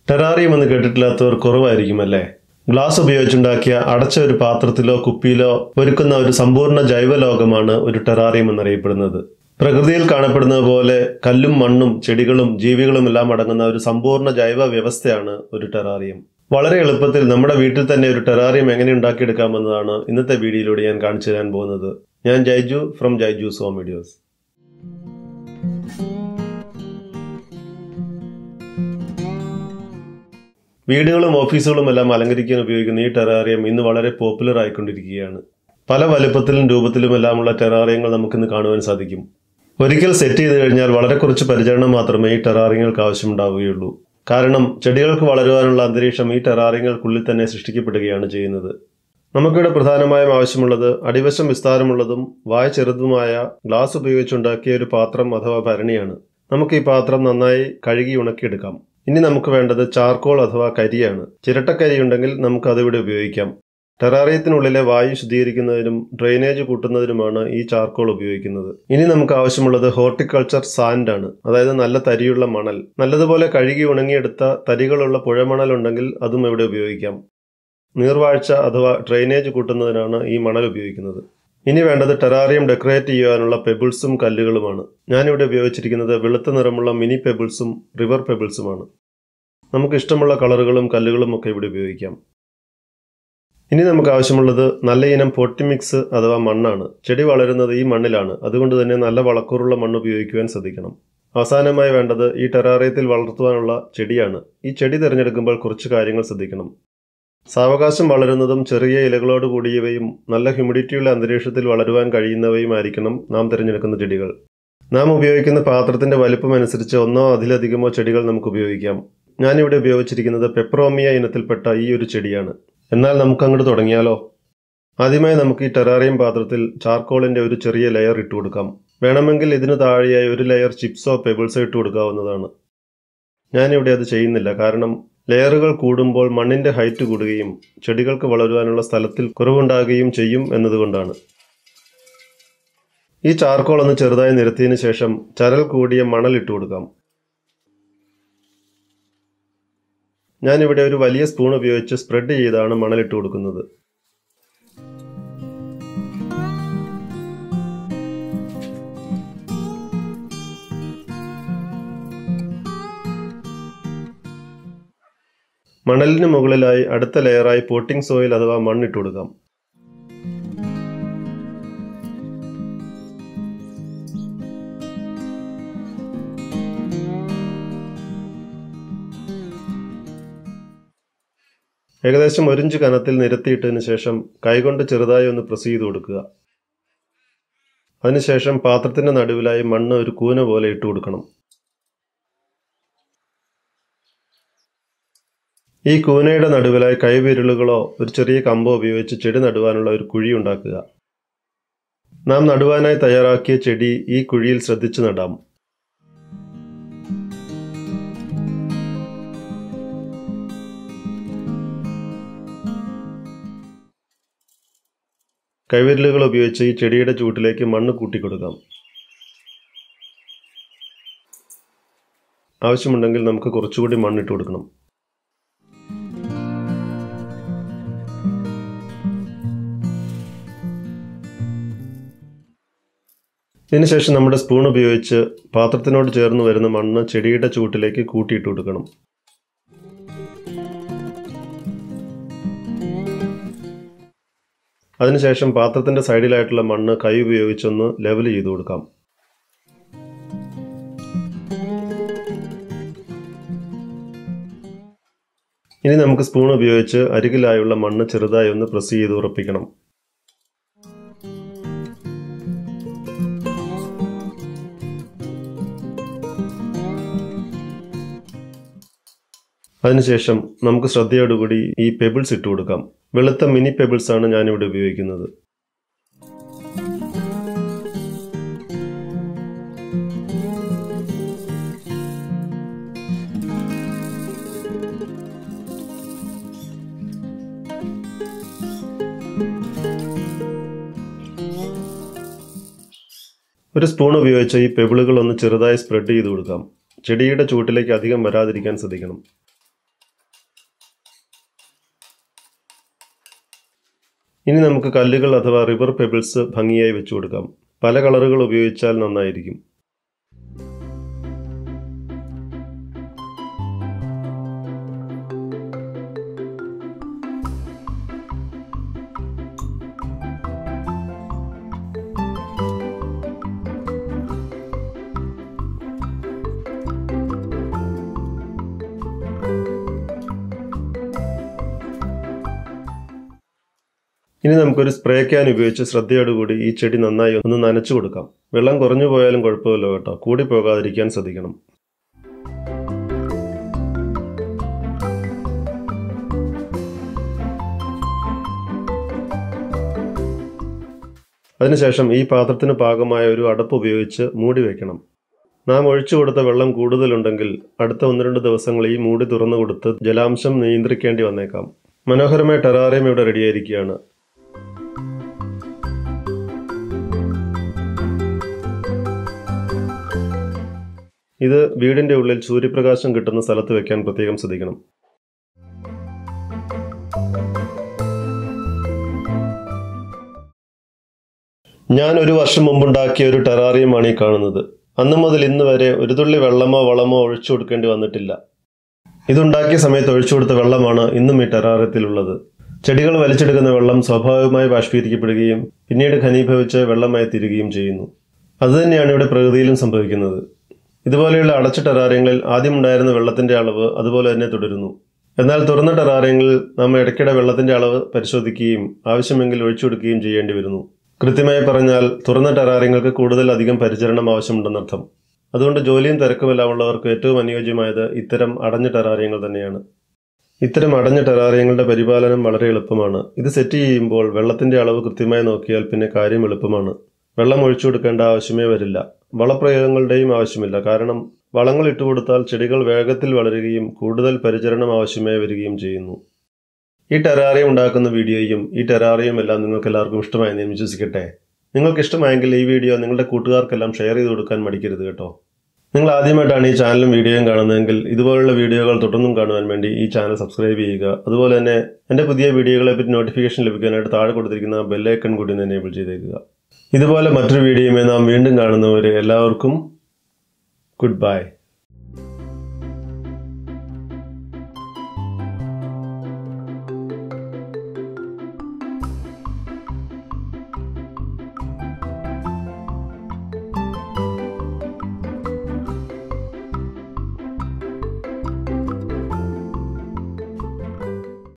terrarium എന്ന് കേട്ടിട്ടില്ലാത്തവർ കുറവായിരിക്കും അല്ലേ ഗ്ലാസ് ഉപയോഗിച്ചുണ്ടാക്കിയ അടച്ച ഒരു പാത്രത്തിലോ കുപ്പിയിലോ ഒരുക്കുന്ന ഒരു സമ്പൂർണ്ണ ജൈവലോകമാണ് ഒരു ടെറാറിയം എന്നറിയപ്പെടുന്നത് പ്രകൃതിയിൽ കാണപ്പെടുന്നത് പോലെ കല്ലും മണ്ണും ചെടികളും ജീവികളും എല്ലാം അടങ്ങുന്ന ഒരു സമ്പൂർണ്ണ ജൈവ വ്യവസ്ഥയാണ് ഒരു ടെറാറിയം വളരെ എളുപ്പത്തിൽ നമ്മുടെ വീട്ടിൽ തന്നെ ഒരു ടെറാറിയം എങ്ങനെ ഉണ്ടാക്കിയെടുക്കാമെന്നതാണ് ഇന്നത്തെ വീഡിയോയിലൂടെ ഞാൻ കാണിച്ചു തരാൻ പോകുന്നത് ഞാൻ ജൈജു ഫ്രം ജൈജു സോം വീഡിയോസ് വീടുകളും ഓഫീസുകളും എല്ലാം അലങ്കരിക്കാൻ ഉപയോഗിക്കുന്ന ഈ ടെറാറിയം ഇന്ന് വളരെ പോപ്പുലർ ആയിക്കൊണ്ടിരിക്കുകയാണ് പല വലുപ്പത്തിലും രൂപത്തിലുമെല്ലാമുള്ള ടെറാറിയങ്ങൾ നമുക്കിന്ന് കാണുവാൻ സാധിക്കും ഒരിക്കൽ സെറ്റ് ചെയ്ത് കഴിഞ്ഞാൽ വളരെ കുറച്ച് പരിചരണം മാത്രമേ ഈ ടെറാറിയങ്ങൾക്ക് ആവശ്യമുണ്ടാവുകയുള്ളൂ കാരണം ചെടികൾക്ക് വളരുവാനുള്ള അന്തരീക്ഷം ഈ ടെറാറിയങ്ങൾക്കുള്ളിൽ തന്നെ സൃഷ്ടിക്കപ്പെടുകയാണ് ചെയ്യുന്നത് നമുക്കിവിടെ പ്രധാനമായും ആവശ്യമുള്ളത് അടിവശം വിസ്താരമുള്ളതും വായ ചെറുതുമായ ഗ്ലാസ് ഉപയോഗിച്ചുണ്ടാക്കിയ ഒരു പാത്രം അഥവാ ഭരണിയാണ് നമുക്ക് ഈ പാത്രം നന്നായി കഴുകി ഉണക്കിയെടുക്കാം ഇനി നമുക്ക് വേണ്ടത് ചാർക്കോൾ അഥവാ കരിയാണ് ചിരട്ടക്കരി ഉണ്ടെങ്കിൽ നമുക്ക് അതിവിടെ ഉപയോഗിക്കാം ടെറാറിയത്തിനുള്ളിലെ വായു ശുദ്ധീകരിക്കുന്നതിനും ഡ്രെയിനേജ് കൂട്ടുന്നതിനുമാണ് ഈ ചാർക്കോൾ ഉപയോഗിക്കുന്നത് ഇനി നമുക്ക് ആവശ്യമുള്ളത് ഹോർട്ടിക്കൾച്ചർ സാൻഡ് ആണ് അതായത് നല്ല തരിയുള്ള മണൽ നല്ലതുപോലെ കഴുകി ഉണങ്ങിയെടുത്ത തരികളുള്ള പുഴമണൽ ഉണ്ടെങ്കിൽ അതും ഇവിടെ ഉപയോഗിക്കാം നീർവാഴ്ച അഥവാ ഡ്രെയിനേജ് കൂട്ടുന്നതിനാണ് ഈ മണൽ ഉപയോഗിക്കുന്നത് ഇനി വേണ്ടത് ടെറാറിയം ഡെക്കറേറ്റ് ചെയ്യാനുള്ള പെബിൾസും കല്ലുകളുമാണ് ഞാനിവിടെ ഉപയോഗിച്ചിരിക്കുന്നത് വെളുത്ത നിറമുള്ള മിനി പെബിൾസും റിവർ പെബിൾസുമാണ് നമുക്ക് ഇഷ്ടമുള്ള കളറുകളും കല്ലുകളും ഒക്കെ ഇവിടെ ഉപയോഗിക്കാം ഇനി നമുക്ക് ആവശ്യമുള്ളത് നല്ല ഇനം പൊട്ടിമിക്സ് അഥവാ മണ്ണാണ് ചെടി വളരുന്നത് ഈ മണ്ണിലാണ് അതുകൊണ്ട് തന്നെ നല്ല വളക്കൂറുള്ള മണ്ണ് ഉപയോഗിക്കുവാൻ ശ്രദ്ധിക്കണം അവസാനമായി വേണ്ടത് ഈ ടെറാറിയത്തിൽ വളർത്തുവാനുള്ള ചെടിയാണ് ഈ ചെടി തിരഞ്ഞെടുക്കുമ്പോൾ കുറച്ച് കാര്യങ്ങൾ ശ്രദ്ധിക്കണം സാവകാശം വളരുന്നതും ചെറിയ ഇലകളോട് കൂടിയവയും നല്ല ഹ്യൂമിഡിറ്റിയുള്ള അന്തരീക്ഷത്തിൽ വളരുവാൻ കഴിയുന്നവയുമായിരിക്കണം നാം തിരഞ്ഞെടുക്കുന്ന ചെടികൾ നാം ഉപയോഗിക്കുന്ന പാത്രത്തിന്റെ വലുപ്പം അനുസരിച്ച് ഒന്നോ അതിലധികമോ ചെടികൾ നമുക്ക് ഉപയോഗിക്കാം ഞാനിവിടെ ഉപയോഗിച്ചിരിക്കുന്നത് പെപ്രോമിയ ഇനത്തിൽപ്പെട്ട ഈ ഒരു ചെടിയാണ് എന്നാൽ നമുക്ക് അങ്ങോട്ട് തുടങ്ങിയാലോ ആദ്യമായി നമുക്ക് ഈ ടെറാറിയം പാത്രത്തിൽ ചാർക്കോളിന്റെ ഒരു ചെറിയ ലെയർ ഇട്ട് കൊടുക്കാം വേണമെങ്കിൽ ഇതിന് താഴെയായി ഒരു ലെയർ ചിപ്സോ പെബിൾസോ ഇട്ട് കൊടുക്കാവുന്നതാണ് ഞാനിവിടെ അത് ചെയ്യുന്നില്ല കാരണം ലെയറുകൾ കൂടുമ്പോൾ മണ്ണിന്റെ ഹൈറ്റ് കൂടുകയും ചെടികൾക്ക് വളരുവാനുള്ള സ്ഥലത്തിൽ കുറവുണ്ടാകുകയും ചെയ്യും എന്നതുകൊണ്ടാണ് ഈ ചാർക്കോൾ ഒന്ന് ചെറുതായി നിരത്തിയതിനു ശേഷം ചരൽ കൂടിയ മണൽ ഇട്ട് കൊടുക്കാം ഞാനിവിടെ ഒരു വലിയ സ്പൂൺ ഉപയോഗിച്ച് സ്പ്രെഡ് ചെയ്താണ് മണൽ ഇട്ട് കൊടുക്കുന്നത് മണലിന് മുകളിലായി അടുത്ത ലെയറായി പോട്ടിംഗ് സോയിൽ അഥവാ മണ്ണിട്ട് കൊടുക്കാം ഏകദേശം ഒരിഞ്ച് കനത്തിൽ നിരത്തിയിട്ടതിന് ശേഷം കൈകൊണ്ട് ചെറുതായി ഒന്ന് പ്രസ് ചെയ്ത് കൊടുക്കുക അതിനുശേഷം പാത്രത്തിന്റെ നടുവിലായി മണ്ണ് ഒരു കൂന പോലെ ഇട്ട് കൊടുക്കണം ഈ കൂനയുടെ നടുവിലായി കൈവിരലുകളോ ഒരു ചെറിയ കമ്പോ ഉപയോഗിച്ച് ചെടി നടുവാനുള്ള ഒരു കുഴി ഉണ്ടാക്കുക നാം നടുവാനായി തയ്യാറാക്കിയ ചെടി ഈ കുഴിയിൽ ശ്രദ്ധിച്ചു നടാം കൈവിരലുകൾ ഉപയോഗിച്ച് ഈ ചെടിയുടെ ചൂട്ടിലേക്ക് മണ്ണ് കൂട്ടിക്കൊടുക്കാം ആവശ്യമുണ്ടെങ്കിൽ നമുക്ക് കുറച്ചുകൂടി മണ്ണിട്ട് കൊടുക്കണം ഇതിനുശേഷം നമ്മുടെ സ്പൂൺ ഉപയോഗിച്ച് പാത്രത്തിനോട് ചേർന്ന് വരുന്ന മണ്ണ് ചെടിയുടെ ചൂട്ടിലേക്ക് കൂട്ടിയിട്ട് കൊടുക്കണം അതിനുശേഷം പാത്രത്തിന്റെ സൈഡിലായിട്ടുള്ള മണ്ണ് കൈ ഉപയോഗിച്ചൊന്ന് ലെവൽ ചെയ്ത് കൊടുക്കാം ഇനി നമുക്ക് സ്പൂൺ ഉപയോഗിച്ച് അരികിലായുള്ള മണ്ണ് ചെറുതായി ഒന്ന് പ്രസ് ചെയ്ത് ഉറപ്പിക്കണം അതിനുശേഷം നമുക്ക് ശ്രദ്ധയോടുകൂടി ഈ പെബിൾസ് ഇട്ട് കൊടുക്കാം വെളുത്ത മിനി പെബിൾസ് ആണ് ഞാനിവിടെ ഉപയോഗിക്കുന്നത് ഒരു സ്പൂൺ ഉപയോഗിച്ച് ഈ പെബിളുകൾ ഒന്ന് ചെറുതായി സ്പ്രെഡ് ചെയ്ത് കൊടുക്കാം ചെടിയുടെ ചൂട്ടിലേക്ക് അധികം വരാതിരിക്കാൻ ശ്രദ്ധിക്കണം ഇനി നമുക്ക് കല്ലുകൾ അഥവാ റിവർ പെബിൾസ് ഭംഗിയായി വെച്ചു കൊടുക്കാം പല കളറുകൾ ഉപയോഗിച്ചാൽ നന്നായിരിക്കും ഇനി നമുക്കൊരു സ്പ്രേ ക്യാൻ ഉപയോഗിച്ച് ശ്രദ്ധയോടുകൂടി ഈ ചെടി നന്നായി ഒന്ന് നനച്ചു കൊടുക്കാം വെള്ളം കുറഞ്ഞു പോയാലും കുഴപ്പമില്ല കേട്ടോ കൂടി പോകാതിരിക്കാൻ ശ്രദ്ധിക്കണം അതിനുശേഷം ഈ പാത്രത്തിന് പാകമായ ഒരു അടപ്പ് ഉപയോഗിച്ച് മൂടി വയ്ക്കണം നാം ഒഴിച്ചു കൊടുത്ത വെള്ളം കൂടുതലുണ്ടെങ്കിൽ അടുത്ത ഒന്ന് രണ്ട് ദിവസങ്ങൾ ഈ മൂടി തുറന്നു കൊടുത്ത് ജലാംശം നിയന്ത്രിക്കേണ്ടി വന്നേക്കാം മനോഹരമായ ടെറാറിയം ഇവിടെ റെഡിയായിരിക്കുകയാണ് ഇത് വീടിന്റെ ഉള്ളിൽ സൂര്യപ്രകാശം കിട്ടുന്ന സ്ഥലത്ത് വെക്കാൻ പ്രത്യേകം ശ്രദ്ധിക്കണം ഞാൻ ഒരു വർഷം മുമ്പുണ്ടാക്കിയ ഒരു ടെറാറിയമാണ് ഈ കാണുന്നത് അന്നു മുതൽ ഇന്ന് വരെ ഒരു തുള്ളി വെള്ളമോ വളമോ ഒഴിച്ചു കൊടുക്കേണ്ടി വന്നിട്ടില്ല ഇതുണ്ടാക്കിയ സമയത്ത് ഒഴിച്ചു കൊടുത്ത വെള്ളമാണ് ഇന്നും ഈ ടെറാറിയത്തിലുള്ളത് ചെടികൾ വലിച്ചെടുക്കുന്ന വെള്ളം സ്വാഭാവികമായി ബാഷ്പീകരിക്കപ്പെടുകയും പിന്നീട് ഘനീഭവിച്ച് വെള്ളമായി തീരുകയും ചെയ്യുന്നു അതുതന്നെയാണ് ഇവിടെ പ്രകൃതിയിലും സംഭവിക്കുന്നത് ഇതുപോലെയുള്ള അടച്ച ടെറാറിയങ്ങളിൽ ആദ്യമുണ്ടായിരുന്ന വെള്ളത്തിന്റെ അളവ് അതുപോലെ തന്നെ തുടരുന്നു എന്നാൽ തുറന്ന ടെറാറിയങ്ങളിൽ നാം ഇടയ്ക്കിടെ വെള്ളത്തിന്റെ അളവ് പരിശോധിക്കുകയും ആവശ്യമെങ്കിൽ ഒഴിച്ചു കൊടുക്കുകയും ചെയ്യേണ്ടി വരുന്നു കൃത്യമായി പറഞ്ഞാൽ തുറന്ന ടെറാറിയങ്ങൾക്ക് കൂടുതൽ അധികം പരിചരണം ആവശ്യമുണ്ടെന്നർത്ഥം അതുകൊണ്ട് ജോലിയും തിരക്കുമെല്ലാം ഉള്ളവർക്ക് ഏറ്റവും അനുയോജ്യമായത് ഇത്തരം അടഞ്ഞ ടെറാറിയങ്ങൾ തന്നെയാണ് ഇത്തരം അടഞ്ഞ ടെറാറിയങ്ങളുടെ പരിപാലനം വളരെ എളുപ്പമാണ് ഇത് സെറ്റ് ചെയ്യുമ്പോൾ വെള്ളത്തിന്റെ അളവ് കൃത്യമായി നോക്കിയാൽ പിന്നെ കാര്യം എളുപ്പമാണ് വെള്ളം ഒഴിച്ചു കൊടുക്കേണ്ട ആവശ്യമേ വരില്ല വളപ്രയോഗങ്ങളുടെയും ആവശ്യമില്ല കാരണം വളങ്ങൾ ഇട്ടുകൊടുത്താൽ ചെടികൾ വേഗത്തിൽ വളരുകയും കൂടുതൽ പരിചരണം ആവശ്യമായി വരികയും ചെയ്യുന്നു ഈ ടെറാറിയം ഉണ്ടാക്കുന്ന വീഡിയോയും ഈ ടെറാറിയം എല്ലാം നിങ്ങൾക്ക് എല്ലാവർക്കും ഇഷ്ടമായി ഞാൻ വിശ്വസിക്കട്ടെ നിങ്ങൾക്ക് ഇഷ്ടമായെങ്കിൽ ഈ വീഡിയോ നിങ്ങളുടെ കൂട്ടുകാർക്കെല്ലാം ഷെയർ ചെയ്ത് കൊടുക്കാൻ മടിക്കരുത് കേട്ടോ നിങ്ങൾ ആദ്യമായിട്ടാണ് ഈ ചാനലും വീഡിയോയും കാണുന്നതെങ്കിൽ ഇതുപോലുള്ള വീഡിയോകൾ തുടർന്നും കാണുവാൻ വേണ്ടി ഈ ചാനൽ സബ്സ്ക്രൈബ് ചെയ്യുക അതുപോലെ തന്നെ എൻ്റെ പുതിയ വീഡിയോകളെ പറ്റി നോട്ടിഫിക്കേഷൻ ലഭിക്കാനായിട്ട് താഴെ കൊടുത്തിരിക്കുന്ന ബെല്ലൈക്കൺ കൂടി ഒന്ന് എനേബിൾ ചെയ്തേക്കുക ഇതുപോലെ മറ്റൊരു വീഡിയോയുമായി നാം വീണ്ടും കാണുന്നവരെ എല്ലാവർക്കും ഗുഡ് ബൈ